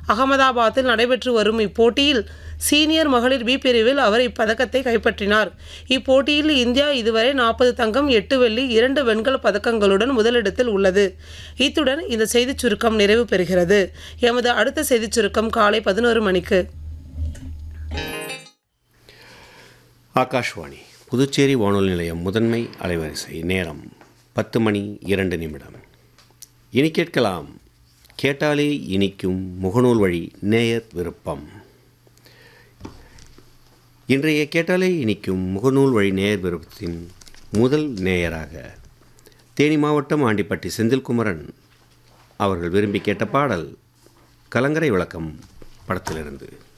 அகமதாபாத்தில் நடைபெற்று வரும் இப்போட்டியில் சீனியர் மகளிர் பி பிரிவில் அவர் இப்பதக்கத்தை கைப்பற்றினார் இப்போட்டியில் இந்தியா இதுவரை நாற்பது தங்கம் எட்டு வெள்ளி இரண்டு வெண்கல பதக்கங்களுடன் முதலிடத்தில் உள்ளது இத்துடன் இந்த செய்திச் சுருக்கம் நிறைவு பெறுகிறது எமது அடுத்த செய்திச் சுருக்கம் காலை பதினோரு மணிக்கு ஆகாஷ்வாணி புதுச்சேரி வானொலி நிலையம் முதன்மை அலைவரிசை நேரம் பத்து மணி இரண்டு நிமிடம் இனி கேட்கலாம் கேட்டாலே இனிக்கும் முகநூல் வழி நேயர் விருப்பம் இன்றைய கேட்டாலே இனிக்கும் முகநூல் வழி நேயர் விருப்பத்தின் முதல் நேயராக தேனி மாவட்டம் ஆண்டிப்பட்டி செந்தில்குமரன் அவர்கள் விரும்பி கேட்ட பாடல் கலங்கரை விளக்கம் படத்திலிருந்து